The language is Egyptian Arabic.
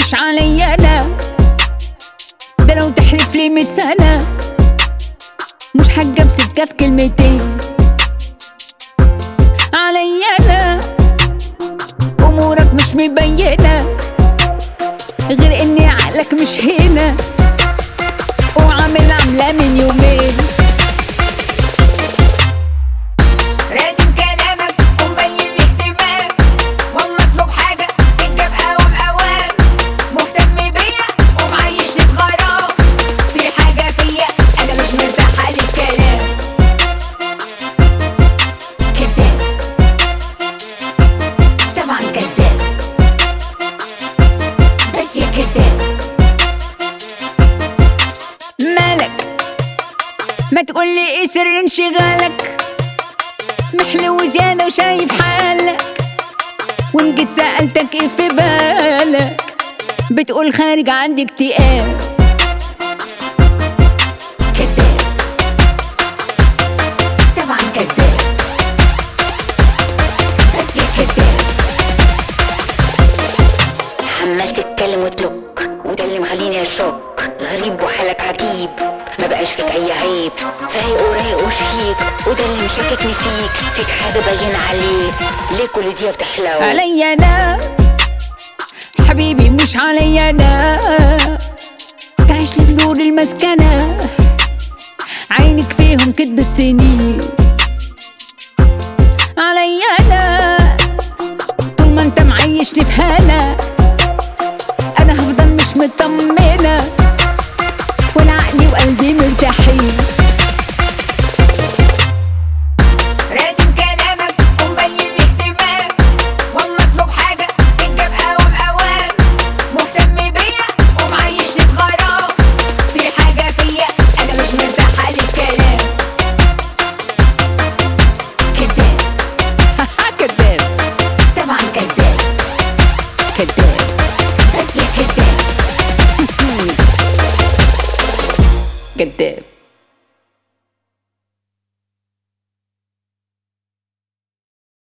مش عليا انا ده لو تحلف لي مية سنة مش حاجة بسكة بكلمتين عليا انا امورك مش مبينة غير اني عقلك مش هنا وعامل عاملة من يومين راسم كلامك ومبين الاهتمام والله اطلب حاجة تتجاب اوام اوام مهتم بيا ومعيشني في غرام في حاجة فيا انا مش مرتاحة للكلام كداب طبعا كداب بس يا كداب مالك ما تقولي ايه سر انشغالك محلو زيادة وشايف حالك وان جيت سألتك ايه في بالك بتقول خارج عندي اكتئاب كداب طبعا كداب بس يا كداب عمال تتكلم وتلوك وده اللي مخليني اشك غريب وحالك عجيب ما بقاش فيك اي عيب فايق ورايق وشيك وده اللي مشككني فيك فيك حاجه باين عليك ليه كل دي بتحلو عليا انا حبيبي مش عليا انا تعيش لي في دور المسكنة عينك فيهم كدب السنين عليا انا طول ما انت معيشني في هنا انا هفضل مش مطمنة ولا عقلي وقلبي مرتاحين راسم كلامك ومبين الاهتمام والله اطلب حاجة تتجاب اوام اوام مهتم بيا ومعيشني في غرام في حاجة فيا انا مش مرتاحة للكلام كداب كداب طبعا كداب كداب بس يا كداب كداب